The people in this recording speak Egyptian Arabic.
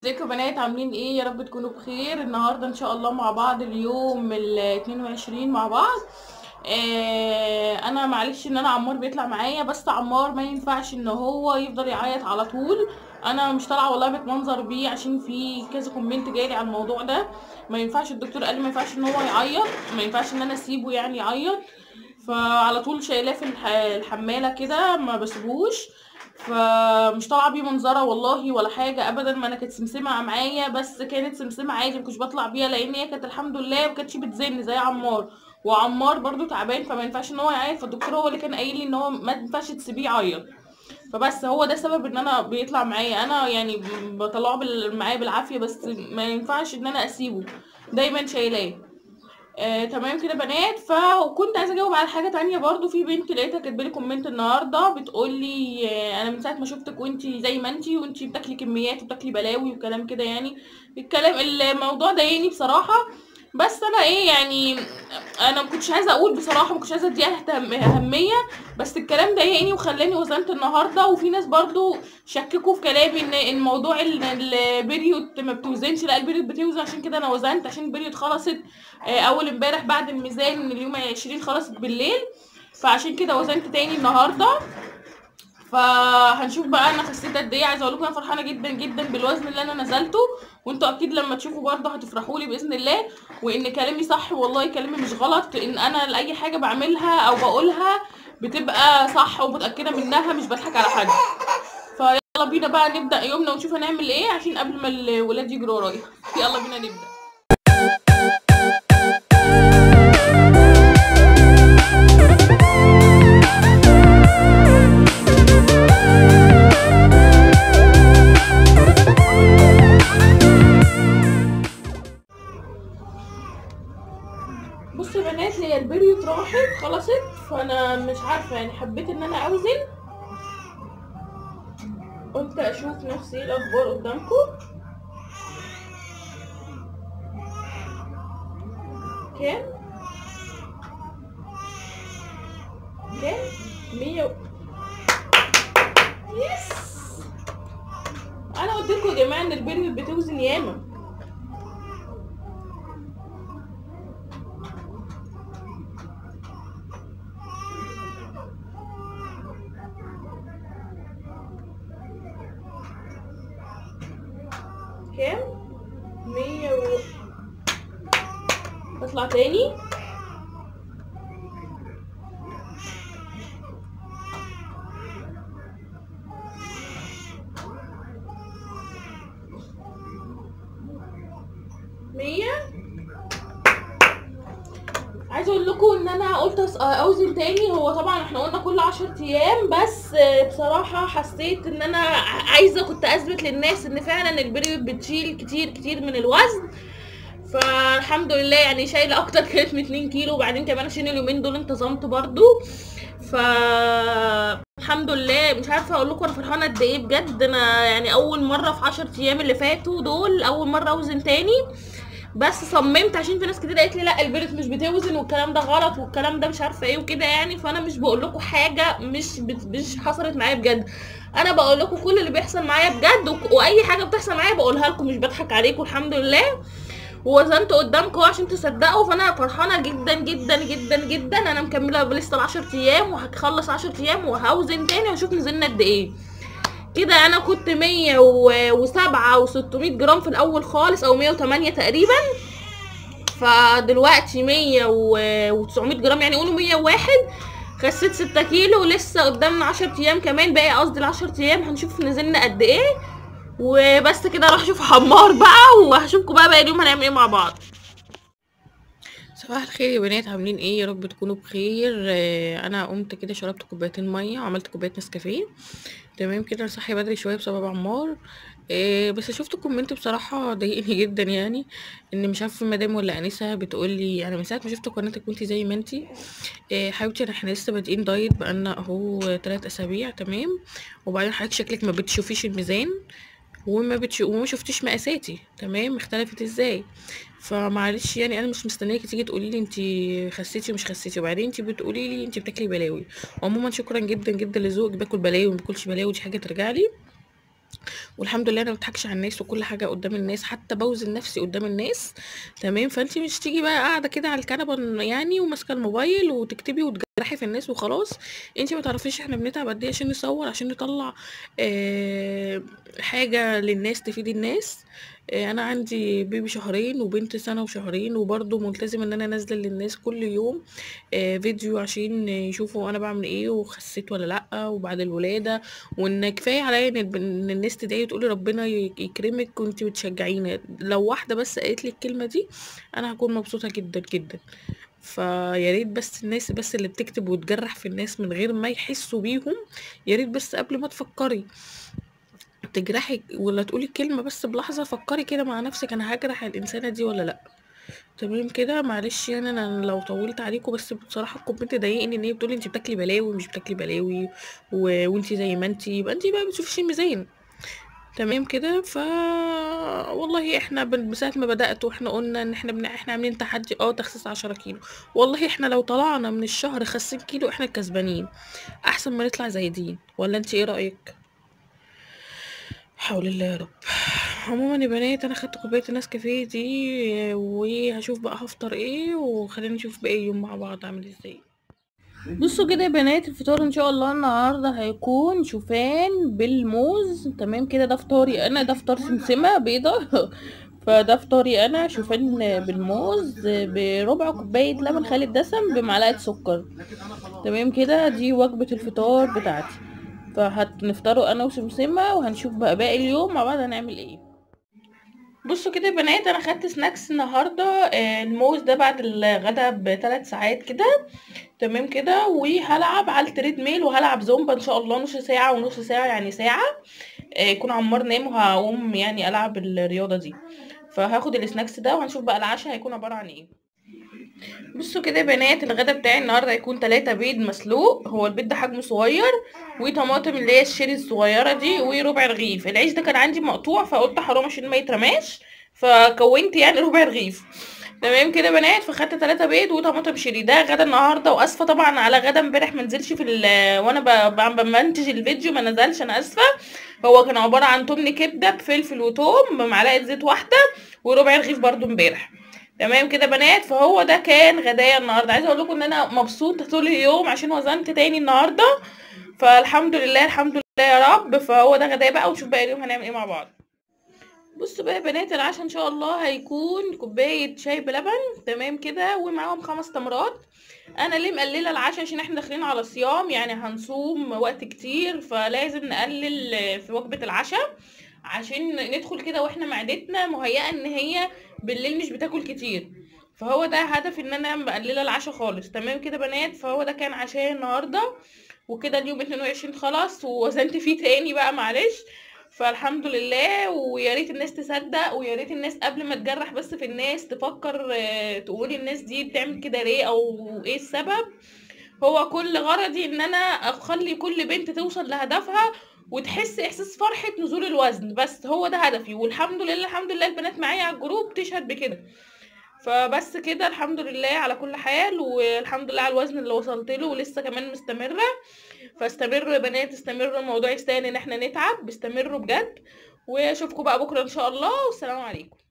ازيكم يا بنات عاملين ايه يا رب تكونوا بخير النهارده ان شاء الله مع بعض اليوم ال 22 مع بعض آه انا معلش ان انا عمار بيطلع معايا بس عمار ما ينفعش ان هو يفضل يعيط على طول انا مش طالعه والله بتمنظر بيه عشان في كذا كومنت جالي على الموضوع ده ما ينفعش الدكتور قال لي ما ينفعش ان هو يعيط ما ينفعش ان انا اسيبه يعني يعيط فعلى طول شايلاه في الح- الحماله كده ما بسيبوش فمش طالعه بيه منظره والله ولا حاجه ابدا ما انا كانت سمسمه معايا بس كانت سمسمه عادي ما كنتش بطلع بيها لان هي كانت الحمد لله ما كانتش بتزن زي عمار وعمار برضو تعبان فما ينفعش ان هو يعيط فالدكتور هو اللي كان قايل لي ان هو ما ينفعش تسيبيه يعيط فبس هو ده سبب ان انا بيطلع معايا انا يعني بطلعه بال- معايا بالعافيه بس ما ينفعش ان انا اسيبه دايما شايلاه آه، تمام كده بنات فكنت عايزه اجاوب على حاجه تانية برضو في بنت لقيتها كاتبالي كومنت النهارده بتقولي آه، انا من ساعه ما شفتك وانتي زي ما انتي وانتي بتاكلي كميات وبتاكلي بلاوي وكلام كده يعني الكلام الموضوع ضايقني بصراحه بس انا ايه يعني انا ما كنتش عايزه اقول بصراحه ما كنتش عايزه اديها اهتم- اهميه بس الكلام ضايقني وخلاني وزنت النهارده وفي ناس برضو شككوا في كلامي ان ان موضوع ال- البريود ما بتوزنش لا البريود بتوزن عشان كده انا وزنت عشان البريود خلصت آه، اول امبارح بعد الميزان من اليوم 20 خلصت بالليل فعشان كده وزنت تاني النهارده فهنشوف بقى انا خسيت قد ايه عايزه اقول لكم انا فرحانه جدا جدا بالوزن اللي انا نزلته وانتوا اكيد لما تشوفوا برضه هتفرحوا لي باذن الله وان كلامي صح والله كلامي مش غلط ان انا لاي حاجه بعملها او بقولها بتبقى صح ومتاكده منها مش بضحك على حد فيلا بينا بقى نبدا يومنا ونشوف هنعمل ايه عشان قبل ما الولاد يجروا ورايا يلا بينا نبدا بصوا يا بنات هي البريود راحت خلصت فانا مش عارفه يعني حبيت ان انا اوزن قلت اشوف نفسي ايه الاخبار قدامكم كام كام مية و... يس انا قلت لكم يا جماعه ان البريود بتوزن ياما كام مية و اطلع تاني مية عايزه اقول لكم ان انا قلت أس- اوزن تاني هو طبعا احنا قلنا كل عشر ايام بس آه، بصراحه حسيت ان انا ع- عايزه كنت اثبت للناس ان فعلا البريود بتشيل كتير كتير من الوزن فالحمد لله يعني شايله اكتر كانت من 2 كيلو وبعدين كمان عشان اليومين دول انتظمت برضو ف الحمد لله مش عارفه اقول لكم انا فرحانه قد ايه بجد انا يعني اول مره في 10 ايام اللي فاتوا دول اول مره اوزن تاني بس صممت عشان في ناس كتير قالت لي لا البريد مش بتوزن والكلام ده غلط والكلام ده مش عارفه ايه وكده يعني فانا مش بقول لكم حاجه مش بت... مش حصلت معايا بجد انا بقول لكم كل اللي بيحصل معايا بجد وك... واي حاجه بتحصل معايا بقولها لكم مش بضحك عليكم الحمد لله ووزنت قدامكم عشان تصدقوا فانا فرحانه جدا جدا جدا جدا انا مكمله لسه ال 10 ايام وهخلص 10 ايام وهوزن تاني واشوف نزلنا قد ايه كده انا كنت 107 و600 جرام في الاول خالص او 108 تقريبا فدلوقتي 100 و900 جرام يعني قولوا 101 خسيت 6 كيلو ولسه قدامنا 10 ايام كمان باقي قصدي ال 10 ايام هنشوف نزلنا قد ايه وبس كده اروح اشوف حمار بقى وهشوفكم بقى باقي اليوم هنعمل ايه مع بعض صباح الخير يا بنات عاملين ايه يا رب تكونوا بخير آه، انا قمت كده شربت كوبايتين ميه وعملت كوبايه نسكافيه تمام كده انا صاحيه بدري شويه بسبب عمار إيه بس شفت كومنت بصراحه ضايقني جدا يعني ان مش عارفه مدام ولا انسه بتقول لي انا من ساعه ما شفت قناتك وانتي زي ما انتي إيه حبيبتي أنا- احنا لسه بادئين دايت بقالنا اهو تلات اسابيع تمام وبعدين حضرتك شكلك ما بتشوفيش الميزان وما بتش... وما شفتيش مقاساتي تمام اختلفت ازاي فمعلش يعني انا مش مستنياكي تيجي تقولي لي انت خسيتي ومش خسيتي وبعدين انت بتقولي لي انت بتاكلي بلاوي عموما شكرا جدا جدا لذوقك باكل بلاوي وما باكلش بلاوي دي حاجه ترجع لي والحمد لله انا ما بضحكش على الناس وكل حاجه قدام الناس حتى بوزن نفسي قدام الناس تمام فانت مش تيجي بقى قاعده كده على الكنبه يعني وماسكه الموبايل وتكتبي وتجرحي في الناس وخلاص انت ما تعرفيش احنا بنتعب قد ايه عشان نصور عشان نطلع آه حاجه للناس تفيد الناس آه انا عندي بيبي شهرين وبنت سنه وشهرين وبرضه ملتزمه ان انا نازله للناس كل يوم آه فيديو عشان يشوفوا انا بعمل ايه وخسيت ولا لا وبعد الولاده وان كفايه عليا ان إن الناس تدعي وتقولي ربنا ي- يكرمك وانت بتشجعينا لو واحده بس قالت لي الكلمه دي انا هكون مبسوطه جدا جدا فيا ريت بس الناس بس اللي بتكتب وتجرح في الناس من غير ما يحسوا بيهم يا ريت بس قبل ما تفكري تجرحي ولا تقولي الكلمه بس بلحظه فكري كده مع نفسك انا هجرح الانسانه دي ولا لا تمام كده معلش يعني انا لو طولت عليكم بس بصراحه الكومنت ضايقني ان هي بتقولي انت بتاكلي بلاوي مش بتاكلي بلاوي و... وانت زي ما انت يبقى انت بقى بتشوفيش الميزان تمام كده ف والله احنا بن- من ساعه ما بدات واحنا قلنا ان احنا بن... احنا عاملين تحدي اه تخسيس 10 كيلو والله احنا لو طلعنا من الشهر خسين كيلو احنا الكسبانين احسن ما نطلع زايدين ولا انت ايه رايك حول الله يا رب عموما يا بنات انا خدت كوبايه النسكافيه دي وهشوف بقى هفطر ايه وخلينا نشوف باقي يوم مع بعض عامل ازاي بصوا كده يا بنات الفطار ان شاء الله النهارده هيكون شوفان بالموز تمام كده ده فطاري انا ده فطار سمسمه بيضه فده فطاري انا شوفان بالموز بربع كوبايه لبن خالي الدسم بمعلقه سكر تمام كده دي وجبه الفطار بتاعتي فهنفطروا انا وسمسمه وهنشوف بقى باقي اليوم مع بعض هنعمل ايه بصوا كده يا بنات انا خدت سناكس النهارده آه، الموز ده بعد الغدا بثلاث ساعات كده تمام كده وهلعب على التريد ميل وهلعب زومبا ان شاء الله نص ساعه ونص ساعه يعني ساعه آه، يكون عمار نام وهقوم يعني العب الرياضه دي فهاخد السناكس ده وهنشوف بقى العشاء هيكون عباره عن ايه بصوا كده يا بنات الغدا بتاعي النهارده هيكون تلاتة بيض مسلوق هو البيض ده حجمه صغير وطماطم اللي هي الشيري الصغيره دي وربع رغيف العيش ده كان عندي مقطوع فقلت حرام عشان ما يترماش فكونت يعني ربع رغيف تمام كده يا بنات فخدت تلاتة بيض وطماطم شيري ده غدا النهارده واسفه طبعا على غدا امبارح ما نزلش في ال- وانا ب- ب- بمنتج الفيديو ما نزلش انا اسفه هو كان عباره عن تمن كبده بفلفل وتوم بمعلقه زيت واحده وربع رغيف برضو امبارح تمام كده بنات فهو ده كان غدايا النهارده عايزه اقول لكم ان انا مبسوطه طول اليوم عشان وزنت تاني النهارده فالحمد لله الحمد لله يا رب فهو ده غدايا بقى ونشوف بقى اليوم هنعمل ايه مع بعض بصوا بقى يا بنات العشاء ان شاء الله هيكون كوبايه شاي بلبن تمام كده ومعاهم خمس تمرات انا ليه مقلله العشاء عشان احنا داخلين على صيام يعني هنصوم وقت كتير فلازم نقلل في وجبه العشاء عشان ندخل كده واحنا معدتنا مهيئه ان هي بالليل مش بتاكل كتير فهو ده هدف ان انا مقلله العشاء خالص تمام كده بنات فهو ده كان عشاء النهارده وكده اليوم 22 خلاص ووزنت فيه تاني بقى معلش فالحمد لله ويا ريت الناس تصدق ويا ريت الناس قبل ما تجرح بس في الناس تفكر آه، تقول الناس دي بتعمل كده ليه او ايه السبب هو كل غرضي ان انا اخلي كل بنت توصل لهدفها وتحس احساس فرحة نزول الوزن بس هو ده هدفي والحمد لله الحمد لله البنات معايا على الجروب تشهد بكده فبس كده الحمد لله على كل حال والحمد لله على الوزن اللي وصلت له ولسه كمان مستمرة فاستمروا يا بنات استمروا الموضوع يستاهل ان احنا نتعب استمروا بجد واشوفكم بقى بكرة ان شاء الله والسلام عليكم